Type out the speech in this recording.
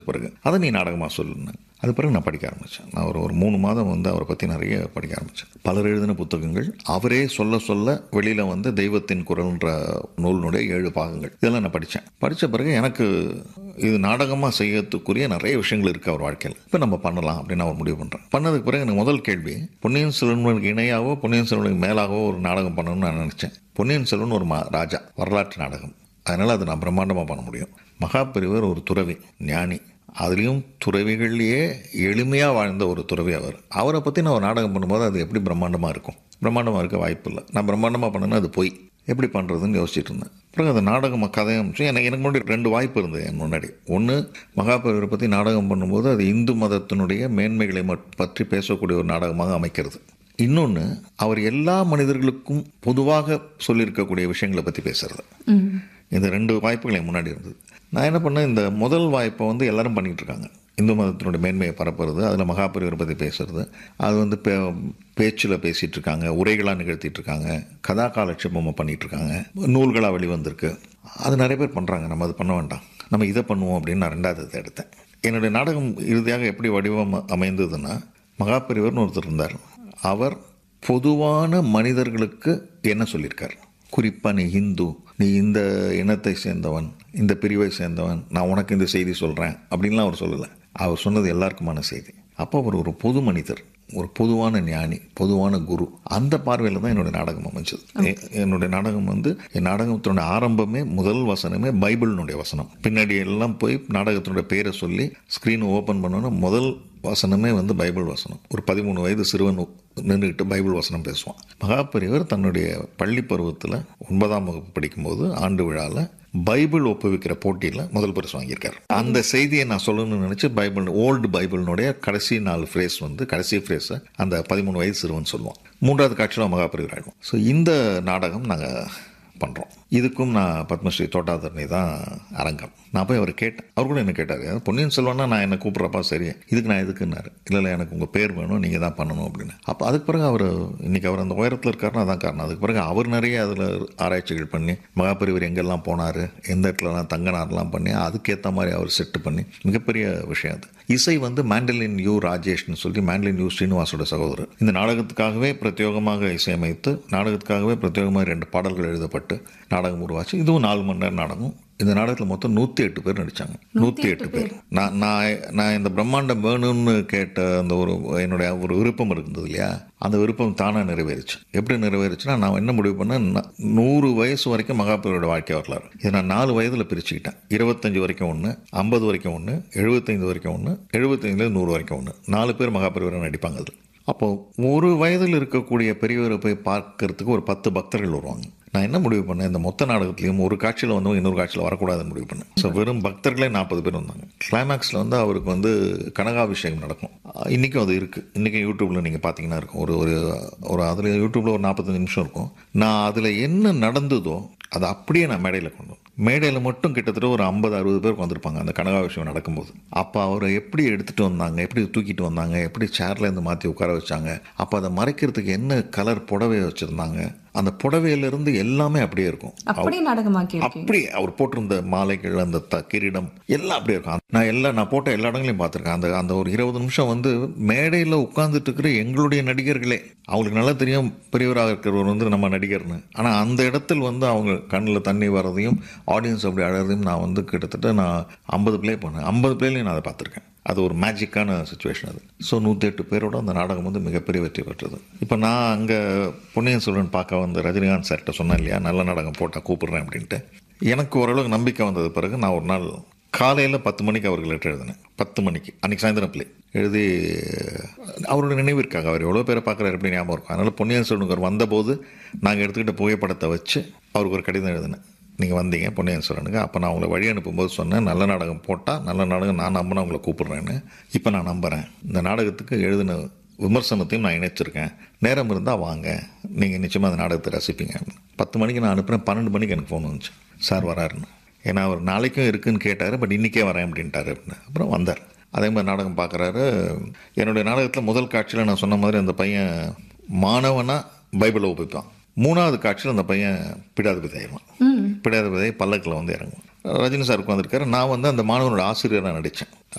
பிறகு அதை நீ நாடகமாக சொல்லுன்னு அது பிறகு நான் படிக்க ஆரம்பித்தேன் நான் ஒரு ஒரு மூணு மாதம் வந்து அவரை பற்றி நிறைய படிக்க ஆரம்பித்தேன் பலர் எழுதின புத்தகங்கள் அவரே சொல்ல சொல்ல வெளியில் வந்து தெய்வத்தின் குரல்ன்ற நூலினுடைய ஏழு பாகங்கள் இதெல்லாம் நான் படித்தேன் படித்த பிறகு எனக்கு இது நாடகமாக செய்யறதுக்குரிய நிறைய விஷயங்கள் இருக்குது அவர் வாழ்க்கையில் இப்போ நம்ம பண்ணலாம் அப்படின்னு நான் ஒரு முடிவு பண்ணுறேன் பண்ணதுக்கு பிறகு எனக்கு முதல் கேள்வி பொன்னியின் செல்வனுக்கு இணையாவோ பொன்னியின் செல்வனுக்கு மேலாகவோ ஒரு நாடகம் பண்ணணும்னு நான் நினச்சேன் பொன்னியின் செல்வன் ஒரு மா ராஜா வரலாற்று நாடகம் அதனால் அது நான் பிரம்மாண்டமாக பண்ண முடியும் மகாபெரிவர் ஒரு துறவி ஞானி அதுலேயும் துறவிகள்லேயே எளிமையாக வாழ்ந்த ஒரு துறவி அவர் அவரை பற்றி நான் ஒரு நாடகம் பண்ணும்போது அது எப்படி பிரம்மாண்டமாக இருக்கும் பிரம்மாண்டமாக இருக்க வாய்ப்பு இல்லை நான் பிரம்மாண்டமாக பண்ணேன்னா அது போய் எப்படி பண்ணுறதுன்னு யோசிச்சுட்டு இருந்தேன் அப்புறம் அந்த நாடகம் கதை அமைச்சு எனக்கு எனக்கு முன்னாடி ரெண்டு வாய்ப்பு இருந்தது என் முன்னாடி ஒன்று மகாபெரிவரை பற்றி நாடகம் பண்ணும்போது அது இந்து மதத்தினுடைய மேன்மைகளை மட்- பற்றி பேசக்கூடிய ஒரு நாடகமாக அமைக்கிறது இன்னொன்று அவர் எல்லா மனிதர்களுக்கும் பொதுவாக சொல்லியிருக்கக்கூடிய விஷயங்களை பற்றி பேசுறது இந்த ரெண்டு வாய்ப்புகள் என் முன்னாடி இருந்தது நான் என்ன பண்ணேன் இந்த முதல் வாய்ப்பை வந்து எல்லாரும் பண்ணிட்டு இருக்காங்க இந்து மதத்தினுடைய மேன்மையை பரப்புறது அதில் மகாபெரிவரை பற்றி பேசுறது அது வந்து பே பேச்சில் பேசிகிட்டு இருக்காங்க உரைகளாக நிகழ்த்திட்டு இருக்காங்க கதா காலட்சேபமாக பண்ணிட்டு இருக்காங்க நூல்களாக வெளிவந்திருக்கு அது நிறைய பேர் பண்ணுறாங்க நம்ம அது பண்ண வேண்டாம் நம்ம இதை பண்ணுவோம் அப்படின்னு நான் ரெண்டாவது இதை எடுத்தேன் என்னுடைய நாடகம் இறுதியாக எப்படி வடிவம் அமைந்ததுன்னா மகாபெரிவர்னு ஒருத்தர் இருந்தார் அவர் பொதுவான மனிதர்களுக்கு என்ன சொல்லியிருக்கார் குறிப்பாக நீ ஹிந்து நீ இந்த இனத்தை சேர்ந்தவன் இந்த பிரிவை சேர்ந்தவன் நான் உனக்கு இந்த செய்தி சொல்கிறேன் அப்படின்லாம் அவர் சொல்லலை அவர் சொன்னது எல்லாருக்குமான செய்தி அப்போ அவர் ஒரு பொது மனிதர் ஒரு பொதுவான ஞானி பொதுவான குரு அந்த பார்வையில் தான் என்னுடைய நாடகம் அமைஞ்சது எ- என்னுடைய நாடகம் வந்து என் நாடகத்தினுடைய ஆரம்பமே முதல் வசனமே பைபிளினுடைய வசனம் பின்னாடி எல்லாம் போய் நாடகத்தினுடைய பேரை சொல்லி ஸ்க்ரீன் ஓப்பன் பண்ணோன்னா முதல் வசனமே வந்து பைபிள் வசனம் ஒரு பதிமூணு வயது சிறுவன் நின்றுக்கிட்டு பைபிள் வசனம் பேசுவான் மகாபெரியவர் தன்னுடைய பள்ளி பருவத்தில் ஒன்பதாம் வகுப்பு படிக்கும்போது ஆண்டு விழாவில் பைபிள் ஒப்புவிக்கிற போட்டியில் முதல் பரிசு வாங்கியிருக்காரு அந்த செய்தியை நான் சொல்லணும்னு நினச்சி பைபிள் ஓல்டு பைபிளினுடைய கடைசி நாலு ஃப்ரேஸ் வந்து கடைசி ஃப்ரேஸை அந்த பதிமூணு வயது சிறுவன் சொல்லுவான் மூன்றாவது காட்சியில் மகாபெரியவர் ஆயிடும் ஸோ இந்த நாடகம் நாங்கள் பண்ணுறோம் இதுக்கும் நான் பத்மஸ்ரீ தோட்டாதரணி தான் அரங்கம் நான் போய் அவர் கேட்டேன் அவர் கூட என்ன கேட்டார் "அதாவது பொன்னியின் செல்வன்னா நான் என்ன கூப்பிட்றப்பா சரி இதுக்கு நான் எதுக்குன்னாரு இல்லை இல்லை எனக்கு உங்கள் பேர் வேணும் நீங்கள் தான் பண்ணணும் அப்படின்னு அப்போ அதுக்கு பிறகு அவர் இன்னைக்கு அவர் அந்த உயரத்தில் இருக்காருன்னா அதான் காரணம் அதுக்கு பிறகு அவர் நிறைய அதில் ஆராய்ச்சிகள் பண்ணி மகாபெரிவர் எங்கெல்லாம் போனார் எந்த இடத்துலலாம் தங்கினார்லாம் பண்ணி அதுக்கேற்ற மாதிரி அவர் செட்டு பண்ணி மிகப்பெரிய விஷயம் அது இசை வந்து மேண்டலின் யூ ராஜேஷ்னு சொல்லி மேண்டலின் யூ ஸ்ரீனிவாசோட சகோதரர் இந்த நாடகத்துக்காகவே பிரத்யேகமாக இசையமைத்து நாடகத்துக்காகவே பிரத்யேகமாக ரெண்டு பாடல்கள் எழுதப்பட்டு நாடகம் உருவாச்சு இதுவும் நாலு மணி நேரம் நாடகம் இந்த நாடகத்தில் மொத்தம் நூற்றி எட்டு பேர் நடித்தாங்க நூற்றி எட்டு பேர் நான் நான் நான் இந்த பிரம்மாண்டம் வேணும்னு கேட்ட அந்த ஒரு என்னுடைய ஒரு விருப்பம் இருந்தது இல்லையா அந்த விருப்பம் தானாக நிறைவேறுச்சு எப்படி நிறைவேறுச்சுன்னா நான் என்ன முடிவு பண்ணேன் ந- நூறு வயசு வரைக்கும் மகாபெரியோட வாழ்க்கை வரலாறு இதை நான் நாலு வயதில் பிரிச்சுக்கிட்டேன் இருபத்தஞ்சு வரைக்கும் ஒன்று ஐம்பது வரைக்கும் ஒன்று எழுபத்தைந்து வரைக்கும் ஒன்று எழுபத்தைந்துலேருந்து நூறு வரைக்கும் ஒன்று நாலு பேர் மகாபெரிவரை நடிப்பாங்க அதில் அப்போ ஒரு வயதில் இருக்கக்கூடிய பெரியவரை போய் பார்க்கறதுக்கு ஒரு பத்து பக்தர்கள் வருவாங்க நான் என்ன முடிவு பண்ணேன் இந்த மொத்த நாடகத்துலையும் ஒரு காட்சியில் வந்து இன்னொரு காட்சியில் வரக்கூடாதுன்னு முடிவு பண்ணேன் ஸோ வெறும் பக்தர்களே நாற்பது பேர் வந்தாங்க கிளைமேக்ஸில் வந்து அவருக்கு வந்து கனகாபிஷேகம் நடக்கும் அஹ் இன்னைக்கும் அது இருக்குது இன்றைக்கும் யூடியூப்பில் நீங்கள் பார்த்தீங்கன்னா இருக்கும் ஒரு ஒரு ஒரு அதில் யூடியூப்பில் ஒரு நாற்பத்தஞ்சு நிமிஷம் இருக்கும் நான் அதில் என்ன நடந்ததோ அதை அப்படியே நான் மேடையில் கொண்டு வந்தேன். மேடையில் மட்டும் கிட்டத்தட்ட ஒரு ஐம்பது அறுபது பேர் வந்திருப்பாங்க அந்த கனகாபிஷேகம் நடக்கும்போது அப்போ அவரை எப்படி எடுத்துகிட்டு வந்தாங்க எப்படி தூக்கிட்டு வந்தாங்க எப்படி சேர்லேருந்து மாற்றி உட்கார வச்சாங்க அப்போ அதை மறைக்கிறதுக்கு என்ன கலர் புடவை வச்சுருந்தாங்க அந்த புடவையிலிருந்து எல்லாமே அப்படியே இருக்கும் அப்படியே நாடகமாக்கி இருக்கீங்க அப்படியே அவர் போட்டிருந்த மாலைகள் அந்த த கிரீடம் எல்லாம் அப்படியே இருக்கும் நான் எல்லாம் நான் போட்ட எல்லா இடங்களையும் பார்த்துருக்கேன் அந்த அந்த ஒரு இருபது நிமிஷம் வந்து மேடையில் உட்கார்ந்துட்டு இருக்கிற எங்களுடைய நடிகர்களே அவங்களுக்கு நல்லா தெரியும் பெரியவராக இருக்கிறவர் வந்து நம்ம நடிகர்னு ஆனால் அந்த இடத்தில் வந்து அவங்க கண்ணில் தண்ணி வர்றதையும் ஆடியன்ஸ் அப்படி அழறதையும் நான் வந்து கிட்டத்தட்ட நான் ஐம்பது ப்ளே பண்ணேன் ஐம்பது ப்ளேலையும் நான் அதை பார்த்துருக்கேன் அது ஒரு மேஜிக்கான சுச்சுவேஷன் அது ஸோ நூற்றி எட்டு பேரோட அந்த நாடகம் வந்து மிகப்பெரிய வெற்றி பெற்றது இப்போ நான் அங்கே பொன்னியின் செல்வன் பார்க்க வந்த ரஜினிகாந்த் சார்கிட்ட சொன்னேன் இல்லையா நல்ல நாடகம் போட்டால் கூப்பிடுறேன் அப்படின்ட்டு எனக்கு ஓரளவுக்கு நம்பிக்கை வந்தது பிறகு நான் ஒரு நாள் காலையில் பத்து மணிக்கு அவருக்கு லெட்டர் எழுதினேன் பத்து மணிக்கு அன்றைக்கி சாயந்தரம் பிள்ளை எழுதி அவரோட நினைவிற்காக அவர் எவ்வளோ பேரை பார்க்குறாரு எப்படி ஞாபகம் இருக்கும் அதனால் பொன்னியின் செல்வனுக்கு அவர் வந்தபோது நாங்கள் எடுத்துக்கிட்ட புகைப்படத்தை வச்சு அவருக்கு ஒரு கடிதம் எழுதினேன் நீங்கள் வந்தீங்க பொன்னியின் செல்வனுக்கு அப்போ நான் உங்களை வழி அனுப்பும்போது சொன்னேன் நல்ல நாடகம் போட்டால் நல்ல நாடகம் நான் நம்பினா உங்களை கூப்பிடுறேன்னு இப்போ நான் நம்புகிறேன் இந்த நாடகத்துக்கு எழுதின விமர்சனத்தையும் நான் இணைச்சிருக்கேன் நேரம் இருந்தால் வாங்க நீங்கள் நிச்சயமாக அந்த நாடகத்தை ரசிப்பீங்க பத்து மணிக்கு நான் அனுப்புகிறேன் பன்னெண்டு மணிக்கு எனக்கு ஃபோன் வந்துச்சு சார் வராருன்னு ஏன்னா அவர் நாளைக்கும் இருக்குன்னு கேட்டார் பட் இன்றைக்கே வரேன் அப்படின்ட்டாரு அப்படின்னு அப்புறம் வந்தார் அதே மாதிரி நாடகம் பார்க்குறாரு என்னுடைய நாடகத்தில் முதல் காட்சியில் நான் சொன்ன மாதிரி அந்த பையன் மாணவனாக பைபிளை ஒப்பிப்பான் மூணாவது காட்சியில் அந்த பையன் பிடாதிபதி ஆயிடுவான் பிடாதிபதி பல்லக்கில் வந்து இறங்குவான் ரஜினி சார் உட்காந்துருக்காரு நான் வந்து அந்த மாணவனோட ஆசிரியராக நடித்தேன்